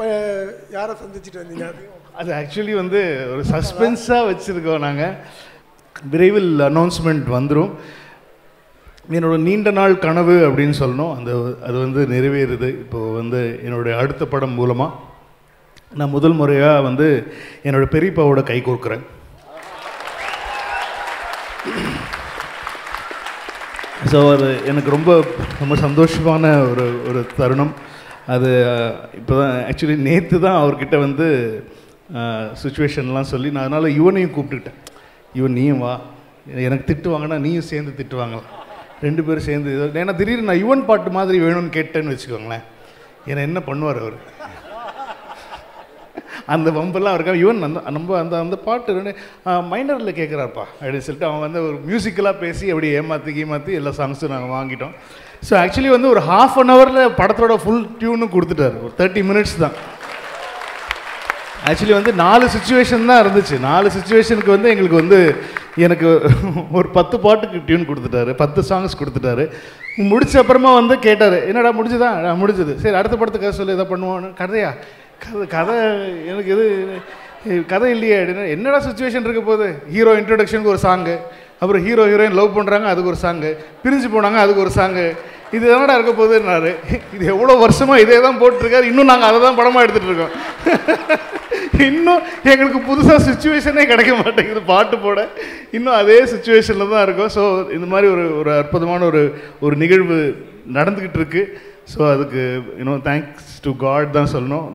இப்போ யாரை சந்திச்சுட்டு வந்தீங்க அதையும் அது ஆக்சுவலி வந்து ஒரு சஸ்பென்ஸாக வச்சுருக்கோம் நாங்கள் விரைவில் அனௌன்ஸ்மெண்ட் வந்துடும் என்னோட நீண்ட நாள் கனவு அப்படின்னு சொல்லணும் அந்த அது வந்து நிறைவேறுது இப்போது வந்து என்னுடைய அடுத்த படம் மூலமாக நான் முதல் முறையாக வந்து என்னோட பெரியப்பாவோட கை கோர்க்குறேன் ஸோ அது எனக்கு ரொம்ப ரொம்ப சந்தோஷமான ஒரு ஒரு தருணம் அது இப்போ தான் ஆக்சுவலி நேற்று தான் அவர்கிட்ட வந்து சுச்சுவேஷன்லாம் சொல்லி நான் அதனால் இவனையும் கூப்பிட்டுக்கிட்டேன் இவன் நீயும் வா எனக்கு திட்டு வாங்கினா நீயும் சேர்ந்து திட்டு வாங்கலாம் ரெண்டு பேரும் சேர்ந்து இது- ஏன்னா திடீர்னு நான் யுவன் பாட்டு மாதிரி வேணும்னு கேட்டேன்னு வச்சுக்கோங்களேன் என்னை என்ன பண்ணுவார் அவர் அந்த வம்பெல்லாம் இருக்கா யுவன் அந்த நம்ம அந்த அந்த பாட்டு மைனரில் கேட்குறாருப்பா அப்படின்னு சொல்லிட்டு அவன் வந்து ஒரு மியூசிக்கலாக பேசி அப்படி ஏமாற்றி கீமாற்றி எல்லா சாங்ஸும் நாங்கள் வாங்கிட்டோம் ஸோ ஆக்சுவலி வந்து ஒரு ஹாஃப் அன் ஹவரில் படத்தோட ஃபுல் டியூனும் கொடுத்துட்டாரு ஒரு தேர்ட்டி மினிட்ஸ் தான் ஆக்சுவலி வந்து நாலு சுச்சுவேஷன் தான் இருந்துச்சு நாலு சுச்சுவேஷனுக்கு வந்து எங்களுக்கு வந்து எனக்கு ஒரு பத்து பாட்டுக்கு டியூன் கொடுத்துட்டாரு பத்து சாங்ஸ் கொடுத்துட்டாரு முடிச்ச அப்புறமா வந்து கேட்டார் என்னடா முடிஞ்சுதா "ஆ, முடிஞ்சது சரி அடுத்த படத்துக்கு கதை சொல்லி எதை பண்ணுவோன்னு கதையா கதை கதை எனக்கு இது இது கதை இல்லையே அப்படின்னா என்னடா சுச்சுவேஷன் இருக்க போகுது ஹீரோ இன்ட்ரொடக்ஷனுக்கு ஒரு சாங்கு அப்புறம் ஹீரோ ஹீரோயின் லவ் பண்ணுறாங்க அதுக்கு ஒரு சாங்கு பிரிஞ்சு போனாங்க அதுக்கு ஒரு சாங்கு இது என்னடா இருக்க போகுதுன்னாரு இது எவ்வளோ வருஷமாக இதே தான் போட்டிருக்காரு இன்னும் நாங்கள் அதை தான் படமாக எடுத்துகிட்டு இருக்கோம் இன்னும் எங்களுக்கு புதுசாக சுச்சுவேஷனே கிடைக்க மாட்டேங்குது பாட்டு போட இன்னும் அதே சுச்சுவேஷனில் தான் இருக்கோம் ஸோ இந்த மாதிரி ஒரு ஒரு அற்புதமான ஒரு ஒரு நிகழ்வு நடந்துக்கிட்டு இருக்கு ஸோ அதுக்கு இன்னும் தேங்க்ஸ் டு காட் தான் சொல்லணும்